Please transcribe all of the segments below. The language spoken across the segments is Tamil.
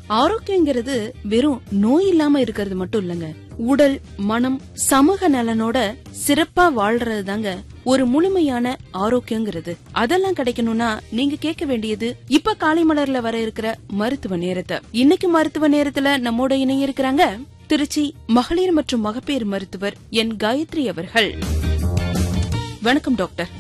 ஆரோக்கியங்கிறது வெறும் நோய் இல்லாம இருக்கிறது மட்டும் இல்லங்க உடல் மனம் சமூக நலனோட சிறப்பா வாழ்றது தாங்க ஒரு முழுமையான ஆரோக்கியங்கிறது அதெல்லாம் கிடைக்கணும்னா நீங்க கேட்க வேண்டியது இப்ப காலை மலர்ல வர இருக்கிற மருத்துவ நேரத்தை இன்னைக்கு மருத்துவ நேரத்துல நம்மோட இணைய இருக்கிறாங்க திருச்சி மகளிர் மற்றும் மகப்பேறு மருத்துவர் என் காயத்ரி அவர்கள் வணக்கம் டாக்டர்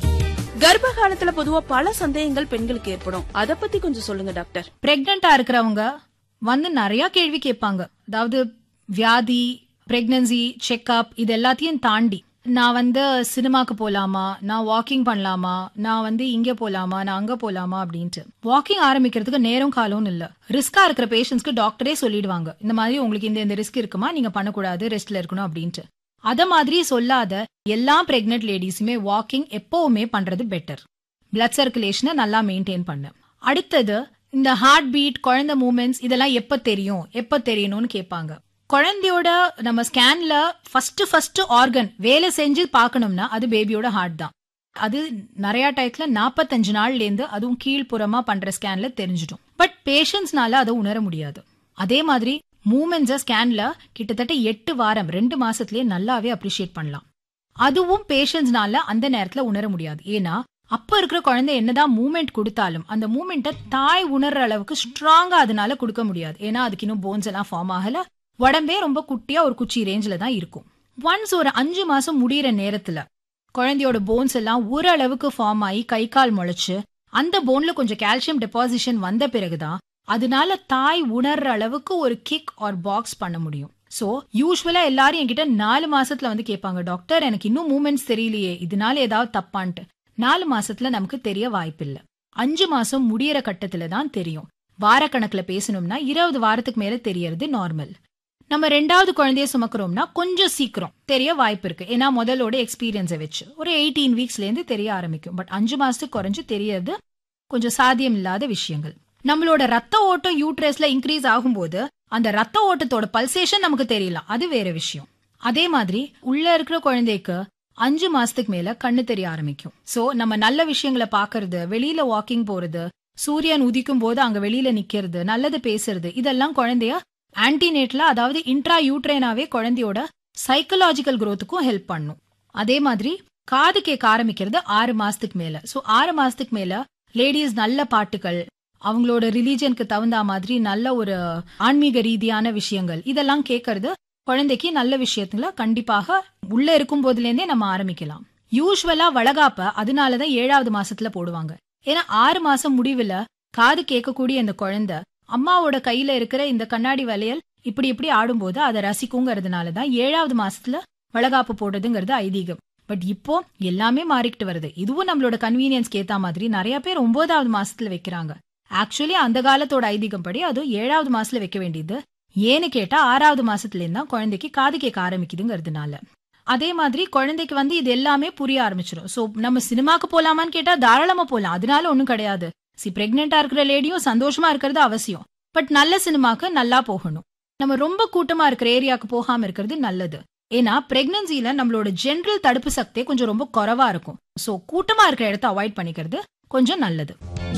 கர்ப்ப காலத்துல பொதுவா பல சந்தேகங்கள் பெண்களுக்கு ஏற்படும் அத பத்தி கொஞ்சம் சொல்லுங்க டாக்டர் பிரெக்னண்டா இருக்கிறவங்க வந்து நிறைய கேள்வி கேட்பாங்க அதாவது வியாதி பிரெக்னன்சி செக்அப் இது எல்லாத்தையும் தாண்டி நான் வந்து சினிமாக்கு போலாமா நான் வாக்கிங் பண்ணலாமா நான் வந்து இங்க போலாமா நான் அங்க போலாமா அப்படின்ட்டு வாக்கிங் ஆரம்பிக்கிறதுக்கு நேரம் காலம்னு இல்ல ரிஸ்கா இருக்கிற பேஷண்ட்ஸ்க்கு டாக்டரே சொல்லிடுவாங்க இந்த மாதிரி உங்களுக்கு இந்த இந்த ரிஸ்க் இருக்குமா நீங்க பண்ணக்கூடாது ரெஸ்ட்ல இருக்கணும் அப்படின்ட்டு அத மாதிரி சொல்லாத எல்லா பிரெக்னென்ட் லேடிஸுமே வாக்கிங் எப்பவுமே பண்றது பெட்டர் பிளட் சர்க்குலேஷனை நல்லா மெயின்டைன் பண்ணு அடுத்தது இந்த ஹார்ட் பீட் குழந்தை மூமெண்ட்ஸ் இதெல்லாம் எப்ப தெரியும் எப்ப தெரியணும்னு கேட்பாங்க குழந்தையோட நம்ம ஸ்கேன்ல ஃபர்ஸ்ட் ஃபர்ஸ்ட் ஆர்கன் வேலை செஞ்சு பார்க்கணும்னா அது பேபியோட ஹார்ட் தான் அது நிறைய டயத்துல நாற்பத்தஞ்சு நாள்ல இருந்து அதுவும் கீழ்ப்புறமா பண்ற ஸ்கேன்ல தெரிஞ்சிடும் பட் பேஷண்ட்ஸ்னால அதை உணர முடியாது அதே மாதிரி மூமெண்ட்ஸை ஸ்கேன்ல கிட்டத்தட்ட எட்டு வாரம் ரெண்டு மாசத்துலயே நல்லாவே அப்ரிஷியேட் பண்ணலாம் அதுவும் பேஷண்ட்ஸ்னால அந்த நேரத்துல உணர முடியாது ஏன்னா அப்ப இருக்கிற குழந்தை என்னதான் மூமெண்ட் கொடுத்தாலும் அந்த மூமெண்ட்டை தாய் உணர்ற அளவுக்கு ஸ்ட்ராங்கா அதனால கொடுக்க முடியாது ஏன்னா அதுக்கு இன்னும் போன்ஸ் எல்லாம் ஃபார்ம் ஆகல உடம்பே ரொம்ப குட்டியா ஒரு குச்சி ரேஞ்சில தான் இருக்கும் ஒன்ஸ் ஒரு அஞ்சு மாசம் முடியிற நேரத்துல குழந்தையோட போன்ஸ் எல்லாம் ஓரளவுக்கு ஃபார்ம் ஆகி கை கால் முளைச்சு அந்த போன்ல கொஞ்சம் கால்சியம் டெபாசிஷன் வந்த பிறகுதான் அதனால தாய் உணர்ற அளவுக்கு ஒரு கிக் ஆர் பாக்ஸ் பண்ண முடியும் சோ யூஸ்வலா எல்லாரும் என்கிட்ட நாலு மாசத்துல வந்து கேட்பாங்க டாக்டர் எனக்கு இன்னும் மூமெண்ட்ஸ் தெரியலையே இதனால ஏதாவது தப்பான்ட்டு நாலு மாசத்துல நமக்கு தெரிய வாய்ப்பில்லை அஞ்சு மாசம் முடியற கட்டத்துல தான் தெரியும் வாரக்கணக்குல பேசணும்னா இருபது வாரத்துக்கு மேல தெரியறது நார்மல் நம்ம ரெண்டாவது குழந்தைய சுமக்கிறோம்னா கொஞ்சம் சீக்கிரம் தெரிய வாய்ப்பு இருக்கு ஏன்னா முதலோட எக்ஸ்பீரியன்ஸை வச்சு ஒரு எயிட்டீன் வீக்ஸ்ல இருந்து தெரிய ஆரம்பிக்கும் பட் அஞ்சு மாசத்துக்கு குறைஞ்சு தெரியறது கொஞ்சம் சாத்தியம் இல்லாத விஷயங்கள் நம்மளோட ரத்த ஓட்டம் யூட்ரஸ்ல இன்க்ரீஸ் ஆகும்போது அந்த ரத்த ஓட்டத்தோட பல்சேஷன் நமக்கு தெரியலாம் அது வேற விஷயம் அதே மாதிரி உள்ள இருக்கிற குழந்தைக்கு அஞ்சு மாசத்துக்கு மேல கண்ணு தெரிய ஆரம்பிக்கும் சோ நம்ம நல்ல விஷயங்களை பாக்குறது வெளியில வாக்கிங் போறது சூரியன் உதிக்கும் போது அங்க வெளியில நிக்கிறது நல்லது பேசுறது இதெல்லாம் குழந்தைய ஆன்டினேட்ல அதாவது இன்ட்ரா யூட்ரைனாவே குழந்தையோட சைக்கலாஜிக்கல் growthக்கும் ஹெல்ப் பண்ணும் அதே மாதிரி காது கேட்க ஆரம்பிக்கிறது ஆறு மாசத்துக்கு மேல சோ ஆறு மாசத்துக்கு மேல லேடிஸ் நல்ல பாட்டுகள் அவங்களோட ரிலீஜனுக்கு தகுந்த மாதிரி நல்ல ஒரு ஆன்மீக ரீதியான விஷயங்கள் இதெல்லாம் கேட்கறது குழந்தைக்கு நல்ல விஷயத்துல கண்டிப்பாக உள்ள இருக்கும் போதுல இருந்தே நம்ம ஆரம்பிக்கலாம் யூஸ்வலா வளகாப்ப அதனாலதான் ஏழாவது மாசத்துல போடுவாங்க ஏன்னா ஆறு மாசம் முடிவுல காது கேட்கக்கூடிய இந்த குழந்தை அம்மாவோட கையில இருக்கிற இந்த கண்ணாடி வளையல் இப்படி இப்படி ஆடும்போது அதை ரசிக்குங்கிறதுனாலதான் ஏழாவது மாசத்துல வளகாப்பு போடுறதுங்கிறது ஐதீகம் பட் இப்போ எல்லாமே மாறிக்கிட்டு வருது இதுவும் நம்மளோட கன்வீனியன்ஸ்க்கு ஏத்த மாதிரி நிறைய பேர் ஒன்பதாவது மாசத்துல வைக்கிறாங்க ஆக்சுவலி அந்த காலத்தோட ஐதீகம் படி அது ஏழாவது மாசத்துல வைக்க வேண்டியது ஏன்னு கேட்டா ஆறாவது மாசத்துல இருந்தா குழந்தைக்கு காது கேட்க ஆரம்பிக்குதுங்கிறதுனால அதே மாதிரி குழந்தைக்கு வந்து இது எல்லாமே புரிய ஆரம்பிச்சிடும் சோ நம்ம சினிமாக்கு போலாமான்னு கேட்டா தாராளமா போலாம் அதனால ஒண்ணும் கிடையாது சி பிரெக்னெண்டா இருக்கிற லேடியும் சந்தோஷமா இருக்கிறது அவசியம் பட் நல்ல சினிமாக்கு நல்லா போகணும் நம்ம ரொம்ப கூட்டமா இருக்கிற ஏரியாக்கு போகாம இருக்கிறது நல்லது ஏன்னா பிரெக்னன்சில நம்மளோட ஜென்ரல் தடுப்பு சக்தி கொஞ்சம் ரொம்ப குறைவா இருக்கும் சோ கூட்டமா இருக்கிற இடத்த அவாய்ட் பண்ணிக்கிறது கொஞ்சம் நல்லது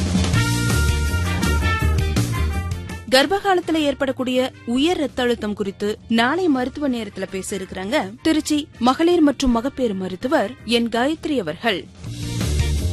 கர்ப்ப காலத்துல ஏற்படக்கூடிய உயர் ரத்த அழுத்தம் குறித்து நாளை மருத்துவ நேரத்துல பேச இருக்கிறாங்க திருச்சி மகளிர் மற்றும் மகப்பேறு மருத்துவர் என் காயத்ரி அவர்கள்